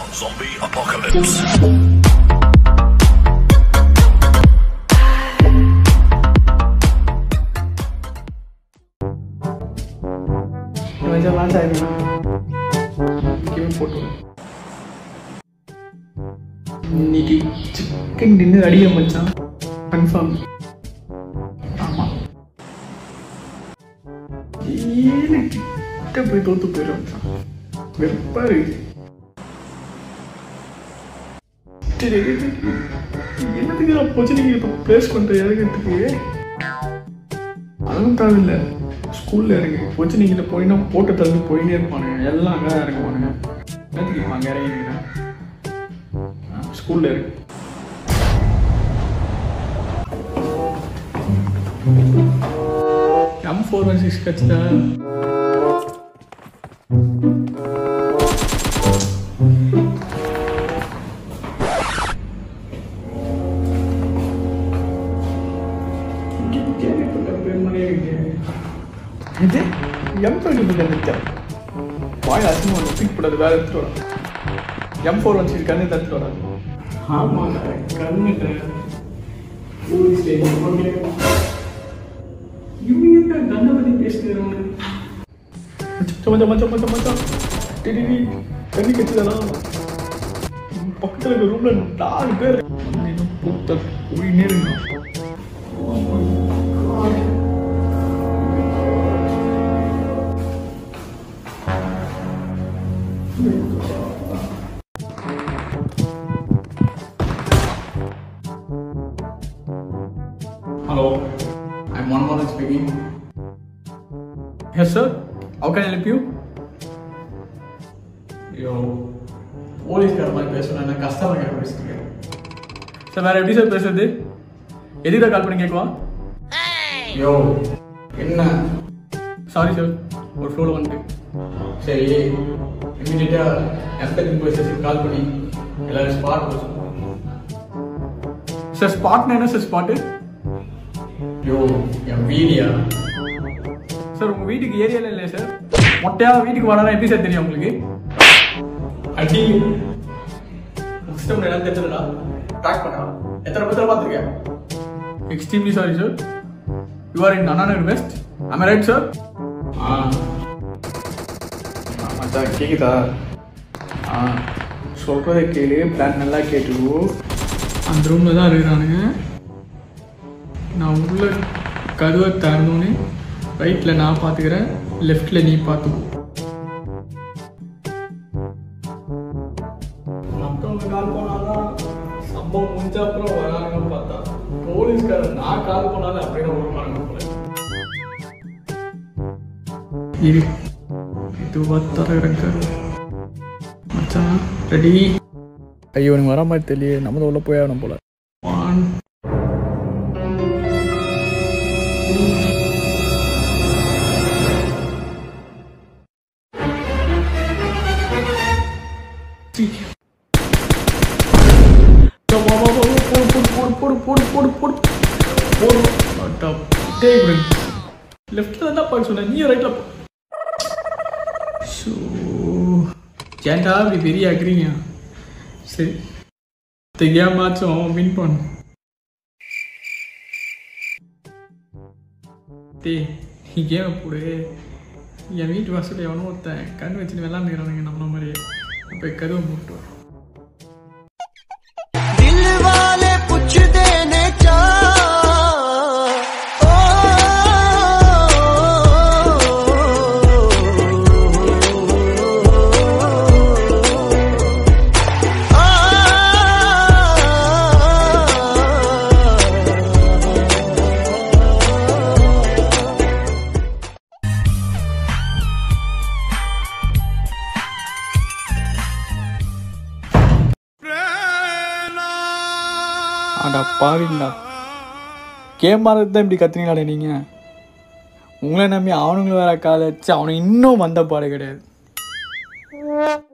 Zombie apocalypse. கொஞ்சம் launch ஆகிடுங்க game போட்டு இன்னைக்கு சிக்கன் டின்னர் அடிக்க மச்சான் கன்ஃபார்ம் ஆமாம் ஏழு கிட்ட போய் தோத்து போயிடும் மச்சான் வெப்பா இருக்கு சரி, என்னத்துக்கு நான் போச்சு நீங்கள் இப்போ ப்ளேஸ் பண்ணுற இறங்கிறதுக்கு அதெல்லாம் தேவையில்லை ஸ்கூலில் இருக்கு போச்சு நீங்கள் போயினா போட்டு தள்ளி போயினே இருப்பானுங்க எல்லாம் அங்கே தான் இறங்குவானுங்க என்னத்துக்கு இப்போ அங்கே இறங்கிக்கிறேன் ஸ்கூலில் இருக்கு எம் ஃபோர் ஒன் சிக்ஸ் கட்சிதா இது எம் டுவெண்ட்டி ஃபோர் இருந்துச்சா வாயில் அசிங்கம் ஒன்று பிக் பண்ணது வேறு எடுத்துட்டு வரேன் எம் ஃபோர் ஒன் சிக்ஸ் கண்ணு தடுத்துட்டு வராது ஆமாங்க கண்ணு இவங்க கண்ணை பற்றி பேசுகிறவங்க மச்சான் மச்சான் மச்சான் மச்சான் டிடி கண்ணி கட்சிதானா பக்கத்தில் இருக்க ரூம்ல நாலு பேர் புத்த போயினே இருந்தான் Hello, I'm Manmohan speaking. Yes, sir. How can I help you? ஐயோ போலீஸ்கார மாதிரி பேசணும் என்ன கஸ்டமர் கேர் பேசுறீங்க சார் வேற எப்படி சார் பேசுறது எதுக்கு கால் பண்ணி கேட்குவான் ஐயோ என்ன சாரி சார் ஒரு ஃப்ளோவில் வந்துட்டு சரி இமீடியட்டா எம்பத்தி போய் ஸ்டேஷன் கால் பண்ணி எல்லாரும் ஸ்பாட் பேசணும் சார் ஸ்பாட்னா என்ன சார் ஸ்பாட்டு ஐயோ என் வீடியா சார் உங்கள் வீட்டுக்கு ஏரியாவில் இல்லையா சார் மொட்டையாக வீட்டுக்கு வரானா எப்படி சார் தெரியும் உங்களுக்கு அடி சிஸ்டம் எல்லாம் தெரிஞ்சதுடா ட்ராக் பண்ணா எத்தனை பத்திரம் பார்த்துருக்கேன் extremely sorry sir you are in Anna Nagar west am I right sir ஆ மச்சான் கேக்குதா ஆ சொல்கிறத கேளு பிளான் நல்லா கேட்டுக்கோ அந்த ரூமில் தான் இருக்கிறானுங்க நான் உள்ள கதவை திறந்தோன்னே ரைட்டில் நான் பார்த்துக்கிறேன் லெஃப்டில் நீ பார்த்துக்கோ மற்றவங்க கால் பண்ணாதான் சம்பவம் முடிஞ்ச அப்புறம் வரானுங்கன்னு பார்த்தா போலீஸ்காரன் நான் கால் பண்ணாலும் அப்படின்னு வருவானுங்க போல இரு இதுவா தரகிறேன் மச்சான் ரெடி ஐயோ நீங்க வர மாதிரி தெரியல நம்ம உள்ள போய் ஆகணும் போல ஒன் போடு போடு போடு போடு போடு போடு போடு லெஃப்ட்ல தான் பார்க்க சொன்னேன் நீ ரைட்ல போ ஷோ ஏன்டா இப்படி பெரிய ஆக்குறீங்க சரி தெரியாமாச்சும் வின் பண்ணு டே நீ கேம் போடு என் வீட்டு வாசல் எவனோ ஒருத்தன் கண் வச்சுட்டு விளாண்டுக்கிறானுங்க நம்மள மாதிரியே அப்போ கதவை போட்டு வரோம் दिल वाले पुछदे ने चा ஆடா பாவிங்களா கேம் ஆடுறது தான் இப்படி கத்துனீங்களாடே நீங்கள் உங்களை நம்பி அவனுங்களை வேற கால வச்சு அவனுக்கு இன்னும் வந்த பாடு கிடையாது